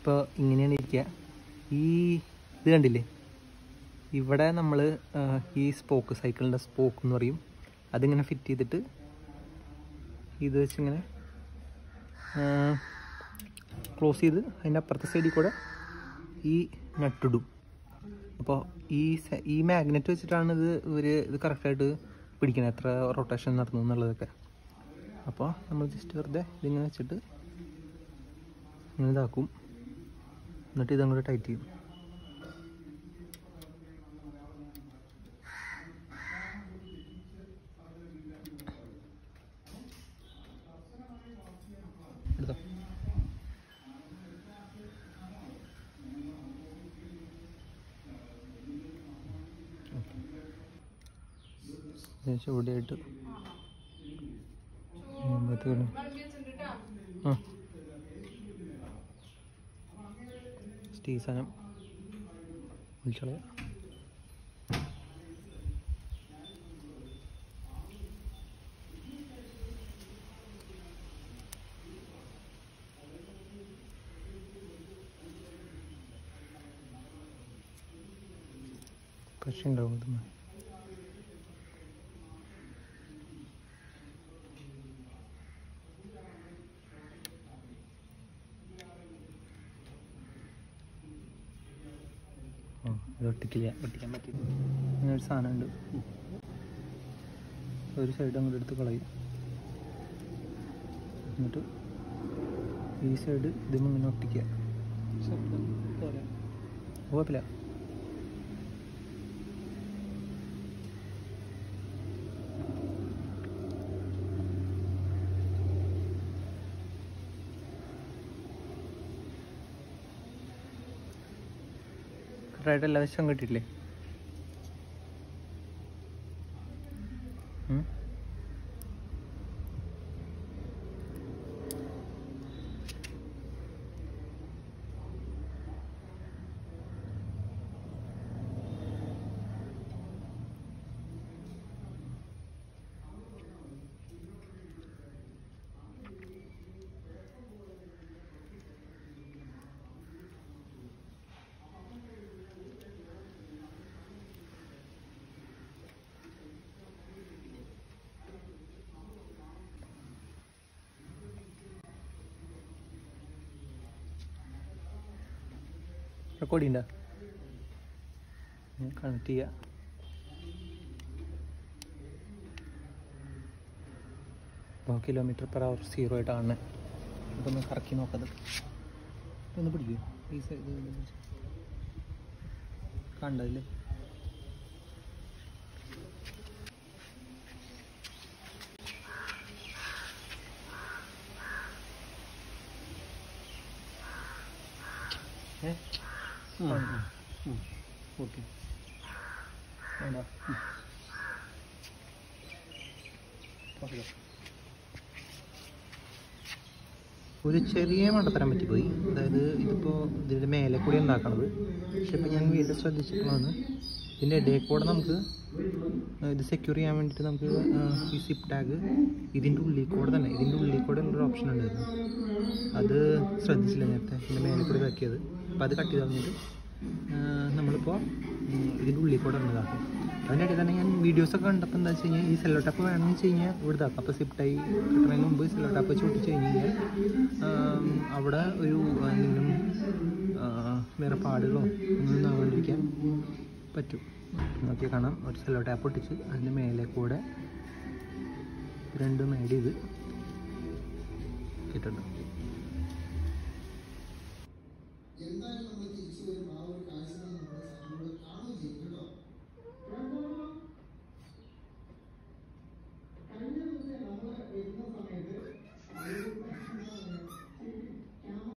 ഇപ്പോൾ ഇങ്ങനെയാണ് ഇരിക്കുക ഈ ഇത് കണ്ടില്ലേ ഇവിടെ നമ്മൾ ഈ സ്പോക്ക് സൈക്കിളിൻ്റെ സ്പോക്ക് എന്ന് പറയും അതിങ്ങനെ ഫിറ്റ് ചെയ്തിട്ട് ഇത് വെച്ചിങ്ങനെ ക്ലോസ് ചെയ്ത് അതിൻ്റെ അപ്പുറത്തെ സൈഡിൽ കൂടെ ഈ നട്ടിടും അപ്പോൾ ഈ സ- ഈ മാഗ്നറ്റ് വെച്ചിട്ടാണ് ഇത് ഇവർ ഇത് കറക്റ്റായിട്ട് പിടിക്കുന്നത് എത്ര റൊട്ടേഷൻ നടന്നു എന്നുള്ളതൊക്കെ അപ്പോൾ നമ്മൾ ജസ്റ്റ് വെറുതെ ഇതിങ്ങനെ വെച്ചിട്ട് ഇങ്ങനെ ഇതാക്കും എന്നിട്ട് ഇതങ്ങോട്ട് ടൈറ്റ് ചെയ്യും എടുത്തോ ഏകദേശം ഇവിടെയായിട്ട് മുമ്പത്തേലും ആ സ്റ്റീ സാധനം വിളിച്ചോളെ പക്ഷേ ഉണ്ടാവും ഇത് മതി. ആ ഇത് ഒട്ടിക്കില്ല ഒട്ടിക്കാൻ പറ്റില്ല അങ്ങനെ ഒരു സാധനമുണ്ട് ഒരു സൈഡ് അങ്ങോട്ട് എടുത്ത് കളയും എന്നിട്ട് ഈ സൈഡ് ഇതും ഇങ്ങനെ ഒട്ടിക്കുക കുഴപ്പമില്ല കറക്റ്റായിട്ട് എല്ലാ വശവും കിട്ടിയില്ലേ ഉം? റെക്കോർഡ് ചെയ്യണ്ട കണക്ട് ചെയ്യുക ഇപ്പോൾ കിലോമീറ്റർ പെർ അവർ സീറോ ആയിട്ടാണ് അപ്പോൾ ഒന്ന് കറക്കി നോക്കത് ഒന്ന് പിടിക്കൂ ഈ സൈഡ് കണ്ടതില്ലേ ഏ ഓക്കെ വേണ്ട ഓക്കെ ഒരു ചെറിയ മണ്ടത്തരം പറ്റിപ്പോയി അതായത് ഇതിപ്പോൾ ഇതിൻ്റെ മേലെ കൂടി ഉണ്ടാക്കണത് പക്ഷെ ഇപ്പം ഞാൻ വീണ്ടും ശ്രദ്ധിച്ചിട്ടുള്ളതാണ് ഇതിൻ്റെ ഇടയിൽ കൂടെ നമുക്ക് ആ, ഇത് സെക്യൂർ ചെയ്യാൻ വേണ്ടിയിട്ട് നമുക്ക് ആ, ഈ സിപ്പ് ടാഗ് ഇതിൻ്റെ ഉള്ളിൽ കൂടെ തന്നെ ഇതിൻ്റെ ഉള്ളിൽ കൂടെ ഉള്ളൊരു ഓപ്ഷൻ ഉണ്ടായിരുന്നു അത് ശ്രദ്ധിച്ചില്ല നേരത്തെ ഇതിൻ്റെ മേലെ കൂടി ഇതാക്കിയത് അപ്പോൾ അത് കട്ട് ചെയ്ത് കളഞ്ഞിട്ട് ആ, നമ്മളിപ്പോൾ ഉം, ഇതിൻ്റെ ഉള്ളിൽ കൂടെ ഉള്ളതാക്കും അതിൻ്റെ ഇടയിൽ തന്നെ ഞാൻ വീഡിയോസൊക്കെ കണ്ടപ്പോൾ എന്താ വെച്ച് കഴിഞ്ഞാൽ ഈ സെല്ലോ ടാപ്പ് വേണമെന്ന് വെച്ച് കഴിഞ്ഞാൽ ഇവിടെ ഇതാക്കാം അപ്പോൾ സിപ്പ് ടൈ കിട്ടുന്നതിന് മുമ്പ് സെല്ലോ ടാപ്പ് വെച്ച് ഒട്ടിച്ച് കഴിഞ്ഞ് കഴിഞ്ഞാൽ ആം, അവിടെ ഒരു എന്തെങ്കിലും ആ, വേറെ പാടുകളോ ഒന്നും ആവാണ്ടിരിക്കാൻ പറ്റും നോക്കി കാണാം ഒരു സെല്ലോ ടാപ്പ് ഒട്ടിച്ച് അതിൻ്റെ മേലെ കൂടെ രണ്ടും ആഡ് ചെയ്ത് കിട്ടുന്നുണ്ട്